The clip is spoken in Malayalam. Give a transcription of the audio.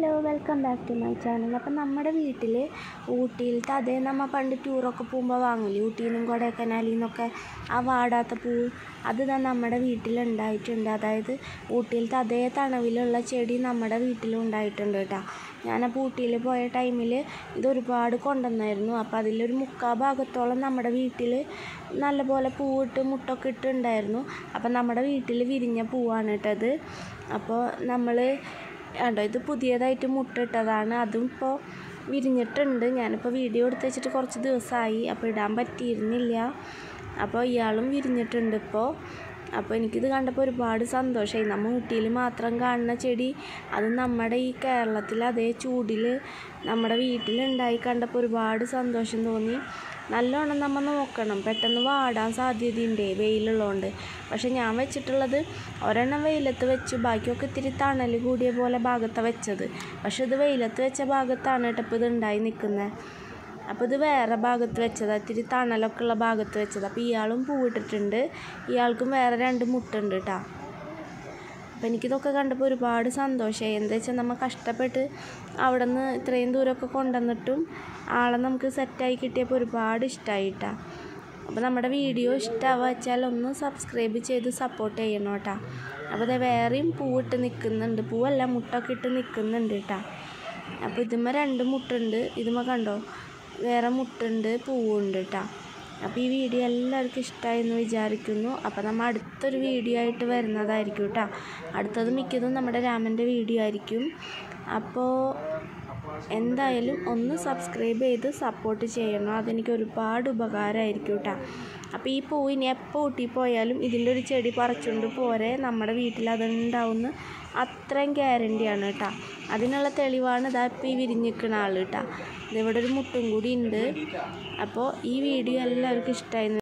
hello welcome back to my channel അപ്പം നമ്മുടെ വീട്ടിൽ ഊട്ടിയിലത്തെ അതേ നമ്മൾ പണ്ട് ടൂറൊക്കെ പോകുമ്പോൾ വാങ്ങില്ലേ ഊട്ടിയിൽ നിന്നും കൊടൈക്കനാലിൽ നിന്നൊക്കെ ആ വാടാത്ത പൂ അത് ഇതാ നമ്മുടെ വീട്ടിലുണ്ടായിട്ടുണ്ട് അതായത് ഊട്ടിയിലത്തെ അതേ തണവിലുള്ള ചെടി നമ്മുടെ വീട്ടിലും ഉണ്ടായിട്ടുണ്ട് കേട്ടോ ഞാനപ്പോൾ ഊട്ടിയിൽ പോയ ടൈമിൽ ഇത് ഒരുപാട് കൊണ്ടുവന്നായിരുന്നു അപ്പോൾ അതിലൊരു മുക്കാ ഭാഗത്തോളം നമ്മുടെ വീട്ടിൽ നല്ലപോലെ പൂവിട്ട് മുട്ടൊക്കെ ഇട്ടുണ്ടായിരുന്നു അപ്പം നമ്മുടെ വീട്ടിൽ വിരിഞ്ഞ പൂവാണ് കേട്ടത് അപ്പോൾ നമ്മൾ കണ്ടോ ഇത് പുതിയതായിട്ട് മുട്ടിട്ടതാണ് അതും ഇപ്പോൾ വിരിഞ്ഞിട്ടുണ്ട് ഞാനിപ്പോൾ വീഡിയോ എടുത്ത് വെച്ചിട്ട് കുറച്ച് ദിവസമായി അപ്പോൾ ഇടാൻ പറ്റിയിരുന്നില്ല അപ്പോൾ ഇയാളും വിരിഞ്ഞിട്ടുണ്ട് ഇപ്പോൾ അപ്പോൾ എനിക്കിത് കണ്ടപ്പോൾ ഒരുപാട് സന്തോഷമായി നമ്മൾ ഊട്ടിയിൽ മാത്രം കാണുന്ന ചെടി അത് നമ്മുടെ ഈ കേരളത്തിൽ അതേ ചൂടിൽ നമ്മുടെ വീട്ടിലുണ്ടായി കണ്ടപ്പോൾ ഒരുപാട് സന്തോഷം തോന്നി നല്ലോണം നമ്മൾ നോക്കണം പെട്ടെന്ന് വാടാൻ സാധ്യതയുണ്ട് വെയിലുള്ളതുകൊണ്ട് പക്ഷെ ഞാൻ വെച്ചിട്ടുള്ളത് ഒരെണ്ണം വെയിലത്ത് വെച്ചു ബാക്കിയൊക്കെ ഇത്തിരി തണൽ കൂടിയ പോലെ ഭാഗത്താണ് വെച്ചത് പക്ഷെ ഇത് വെയിലത്ത് വെച്ച ഭാഗത്താണ് കേട്ടോ ഇപ്പോൾ ഇത് ഉണ്ടായി നിൽക്കുന്നത് അപ്പോൾ ഇത് വേറെ ഭാഗത്ത് വെച്ചതാണ് ഇത്തിരി തണലൊക്കെ ഉള്ള ഭാഗത്ത് വെച്ചത് അപ്പോൾ ഇയാളും പൂവിട്ടിട്ടുണ്ട് ഇയാൾക്കും വേറെ രണ്ട് മുട്ടുണ്ട് കേട്ടോ അപ്പോൾ എനിക്കിതൊക്കെ കണ്ടപ്പോൾ ഒരുപാട് സന്തോഷമായി എന്താ വെച്ചാൽ നമ്മൾ കഷ്ടപ്പെട്ട് അവിടെ നിന്ന് ഇത്രയും ദൂരമൊക്കെ കൊണ്ടുവന്നിട്ടും ആളെ നമുക്ക് സെറ്റായി കിട്ടിയപ്പോൾ ഒരുപാട് ഇഷ്ടമായി കേട്ടോ അപ്പോൾ നമ്മുടെ വീഡിയോ ഇഷ്ടമാവുക വെച്ചാൽ ഒന്ന് സബ്സ്ക്രൈബ് ചെയ്ത് സപ്പോർട്ട് ചെയ്യണം കേട്ടോ അപ്പോൾ ഇത് വേറെയും പൂവിട്ട് നിൽക്കുന്നുണ്ട് പൂവല്ല മുട്ടൊക്കെ ഇട്ട് നിൽക്കുന്നുണ്ട് കേട്ടോ അപ്പോൾ ഇതുമ്മ രണ്ട് മുട്ടുണ്ട് ഇതുമ്മ കണ്ടോ വേറെ മുട്ടുണ്ട് പൂവുണ്ട് കേട്ടോ അപ്പോൾ ഈ വീഡിയോ എല്ലാവർക്കും ഇഷ്ടമായി എന്ന് വിചാരിക്കുന്നു അപ്പോൾ നമ്മൾ അടുത്തൊരു വീഡിയോ ആയിട്ട് വരുന്നതായിരിക്കും കേട്ടോ അടുത്തത് മിക്കതും നമ്മുടെ രാമൻ്റെ വീഡിയോ ആയിരിക്കും അപ്പോൾ എന്തായാലും ഒന്ന് സബ്സ്ക്രൈബ് ചെയ്ത് സപ്പോർട്ട് ചെയ്യണം അതെനിക്ക് ഒരുപാട് ഉപകാരമായിരിക്കും കേട്ടോ അപ്പോൾ ഈ പൂ ഇനി എപ്പോൾ ഊട്ടി പോയാലും ഇതിൻ്റെ ഒരു ചെടി പറിച്ചുകൊണ്ട് പോരെ നമ്മുടെ വീട്ടിൽ അതുണ്ടാവുന്ന അത്രയും ഗ്യാരണ്ടിയാണ് കേട്ടോ അതിനുള്ള തെളിവാണ് ഇതാ ഇപ്പോൾ ഈ വിരിഞ്ഞിരിക്കുന്ന ആൾ കേട്ടോ ഇതിവിടെ ഒരു മുട്ടും കൂടി ഉണ്ട് അപ്പോൾ ഈ വീഡിയോ എല്ലാവർക്കും ഇഷ്ടമായി